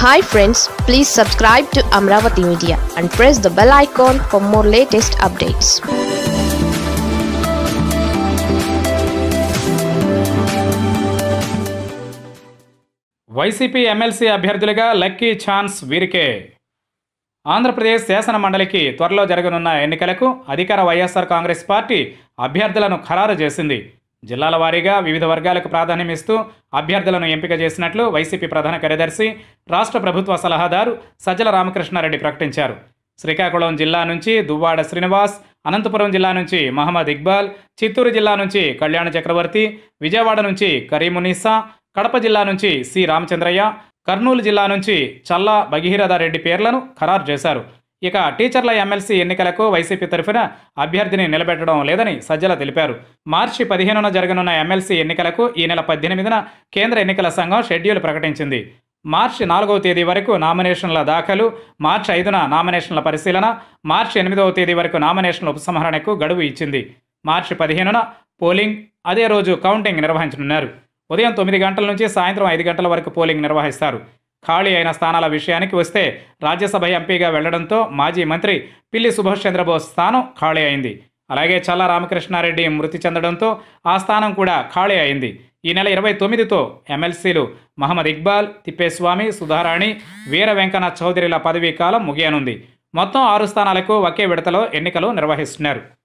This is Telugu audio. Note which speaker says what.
Speaker 1: hi friends please subscribe to Amaravati media and press the bell icon for more latest updates
Speaker 2: YCP MLC అభ్యర్థులుగా లక్కీ ఛాన్స్ వీరికే ఆంధ్రప్రదేశ్ శాసన మండలికి త్వరలో జరగనున్న ఎన్నికలకు అధికార వైఎస్ఆర్ కాంగ్రెస్ పార్టీ అభ్యర్థులను ఖరారు చేసింది జిల్లాల వారీగా వివిధ వర్గాలకు ప్రాధాన్యమిస్తూ అభ్యర్థులను ఎంపిక చేసినట్లు వైసీపీ ప్రధాన కార్యదర్శి రాష్ట్ర ప్రభుత్వ సలహాదారు సజ్జల రామకృష్ణారెడ్డి ప్రకటించారు శ్రీకాకుళం జిల్లా నుంచి దువ్వాడ శ్రీనివాస్ అనంతపురం జిల్లా నుంచి మహమ్మద్ ఇక్బాల్ చిత్తూరు జిల్లా నుంచి కళ్యాణ చక్రవర్తి విజయవాడ నుంచి కరీమునిసా కడప జిల్లా నుంచి సి రామచంద్రయ్య కర్నూలు జిల్లా నుంచి చల్లా భగీరథ రెడ్డి పేర్లను ఖరారు చేశారు ఇక టీచర్ల ఎమ్మెల్సీ ఎన్నికలకు వైసీపీ తరఫున అభ్యర్థిని నిలబెట్టడం లేదని సజ్జల తెలిపారు మార్చి పదిహేనున జరగనున్న ఎమ్మెల్సీ ఎన్నికలకు ఈ నెల పద్దెనిమిదిన కేంద్ర ఎన్నికల సంఘం షెడ్యూల్ ప్రకటించింది మార్చి నాలుగవ తేదీ వరకు నామినేషన్ల దాఖలు మార్చి ఐదున నామినేషన్ల పరిశీలన మార్చి ఎనిమిదవ తేదీ వరకు నామినేషన్ల ఉపసంహరణకు గడువు ఇచ్చింది మార్చి పదిహేనున పోలింగ్ అదే రోజు కౌంటింగ్ నిర్వహించనున్నారు ఉదయం తొమ్మిది గంటల నుంచి సాయంత్రం ఐదు గంటల వరకు పోలింగ్ నిర్వహిస్తారు ఖాళీ అయిన స్థానాల విషయానికి వస్తే రాజ్యసభ ఎంపీగా వెళ్లడంతో మాజీ మంత్రి పిల్లి సుభాష్ చంద్రబోస్ స్థానం ఖాళీ అయింది అలాగే చల్ల రామకృష్ణారెడ్డి మృతి చెందడంతో ఆ స్థానం కూడా ఖాళీ అయింది ఈ నెల ఇరవై తొమ్మిదితో ఎమ్మెల్సీలు మహమ్మద్ ఇక్బాల్ తిప్పేస్వామి సుధారాణి వీర వెంకన్న చౌదరిల పదవీ కాలం ముగియనుంది మొత్తం ఆరు స్థానాలకు ఒకే విడతలో ఎన్నికలు నిర్వహిస్తున్నారు